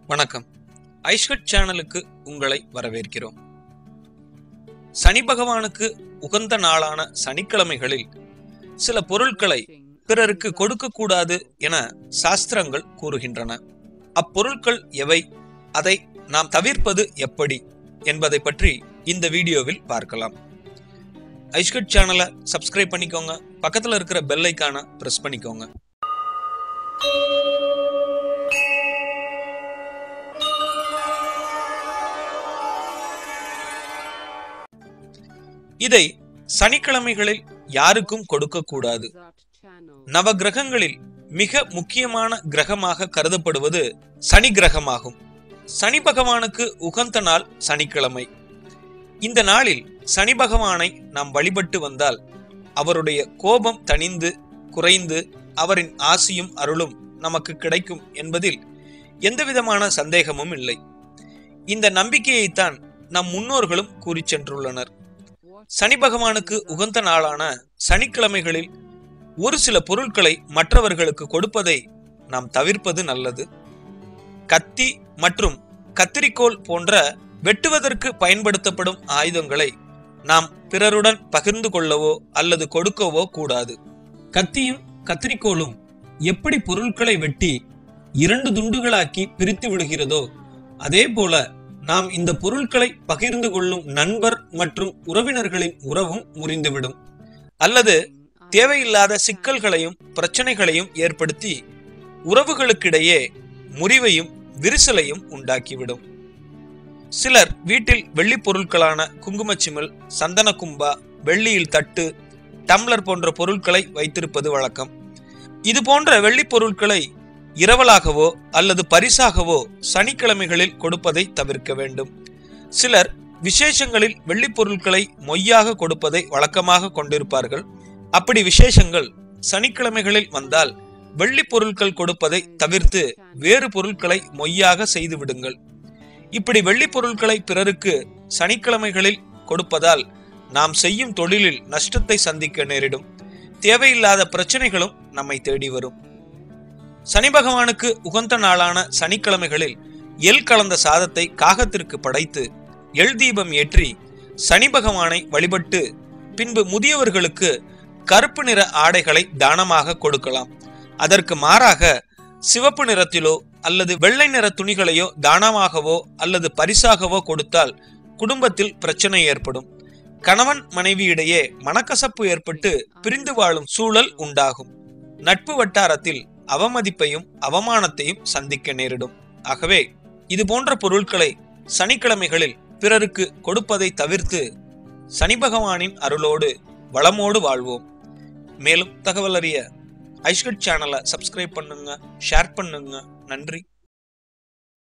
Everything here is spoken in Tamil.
வணக்கம் ஐஷ்கட் சேனலுக்கு உங்களை வரவேற்கிறோம் சனி பகவானுக்கு உகந்த நாளான சனிக்கிழமைகளில் சில பொருட்களை பிறருக்கு கொடுக்கக்கூடாது என சாஸ்திரங்கள் கூறுகின்றன அப்பொருட்கள் எவை அதை நாம் தவிர்ப்பது எப்படி என்பதை பற்றி இந்த வீடியோவில் பார்க்கலாம் ஐஷ்கட் சேனலை சப்ஸ்கிரைப் பண்ணிக்கோங்க பக்கத்துல இருக்கிற பெல் ஐக்கான பிரஸ் பண்ணிக்கோங்க இதை சனிக்கிழமைகளில் யாருக்கும் கொடுக்க கூடாது நவ கிரகங்களில் மிக முக்கியமான கிரகமாக கருதப்படுவது சனி கிரகமாகும் சனி பகவானுக்கு உகந்த நாள் சனிக்கிழமை இந்த நாளில் சனி பகவானை நாம் வழிபட்டு வந்தால் அவருடைய கோபம் தணிந்து குறைந்து அவரின் ஆசியும் அருளும் நமக்கு கிடைக்கும் என்பதில் எந்தவிதமான சந்தேகமும் இல்லை இந்த நம்பிக்கையைத்தான் நம் முன்னோர்களும் கூறிச் சென்றுள்ளனர் சனி பகவானுக்கு உகந்த நாளான சனிக்கிழமைகளில் ஒரு சில பொருட்களை மற்றவர்களுக்கு கொடுப்பதை நாம் தவிர்ப்பது நல்லது கத்தி மற்றும் கத்திரிக்கோல் போன்ற வெட்டுவதற்கு பயன்படுத்தப்படும் ஆயுதங்களை நாம் பிறருடன் பகிர்ந்து கொள்ளவோ அல்லது கொடுக்கவோ கூடாது கத்தியும் கத்திரிக்கோலும் எப்படி பொருட்களை வெட்டி இரண்டு துண்டுகளாக்கி பிரித்து விடுகிறதோ அதே போல நாம் இந்த பொருட்களை பகிர்ந்து கொள்ளும் நண்பர் மற்றும் உறவினர்களின் உறவும் முறிந்துவிடும் அல்லது தேவையில்லாத சிக்கல்களையும் பிரச்சனைகளையும் ஏற்படுத்தி உறவுகளுக்கிடையே முறிவையும் விரிசலையும் உண்டாக்கிவிடும் சிலர் வீட்டில் வெள்ளி பொருட்களான குங்குமச்சிமிழ் சந்தன கும்பா வெள்ளியில் தட்டு டம்ளர் போன்ற பொருட்களை வைத்திருப்பது வழக்கம் இது போன்ற வெள்ளி பொருட்களை இரவலாகவோ அல்லது பரிசாகவோ சனிக்கிழமைகளில் கொடுப்பதை தவிர்க்க வேண்டும் சிலர் விசேஷங்களில் வெள்ளி பொருட்களை மொய்யாக கொடுப்பதை வழக்கமாக கொண்டிருப்பார்கள் அப்படி விசேஷங்கள் சனிக்கிழமைகளில் வந்தால் வெள்ளி பொருட்கள் கொடுப்பதை தவிர்த்து வேறு பொருட்களை மொய்யாக செய்து விடுங்கள் இப்படி வெள்ளி பொருட்களை பிறருக்கு சனிக்கிழமைகளில் கொடுப்பதால் நாம் செய்யும் தொழிலில் நஷ்டத்தை சந்திக்க நேரிடும் தேவையில்லாத பிரச்சனைகளும் நம்மை தேடி வரும் சனி பகவானுக்கு உகந்த நாளான சனிக்கிழமைகளில் எல் கலந்த சாதத்தை காகத்திற்கு படைத்து எல் தீபம் ஏற்றி சனி பகவானை வழிபட்டு பின்பு முதியவர்களுக்கு கருப்பு நிற ஆடைகளை தானமாக கொடுக்கலாம் அதற்கு மாறாக சிவப்பு நிறத்திலோ அல்லது வெள்ளை நிற துணிகளையோ தானமாகவோ அல்லது பரிசாகவோ கொடுத்தால் குடும்பத்தில் பிரச்சனை ஏற்படும் கணவன் மனைவியிடையே மனக்கசப்பு ஏற்பட்டு பிரிந்து வாழும் சூழல் உண்டாகும் நட்பு வட்டாரத்தில் அவமதிப்பையும் அவமானத்தையும் சந்திக்க நேரிடும் ஆகவே இது போன்ற பொருட்களை சனிக்கிழமைகளில் பிறருக்கு கொடுப்பதை தவிர்த்து சனி பகவானின் அருளோடு வளமோடு வாழ்வோம் மேலும் தகவல் அறிய ஐஷ்கட் சேனலை சப்ஸ்கிரைப் பண்ணுங்க ஷேர் பண்ணுங்க நன்றி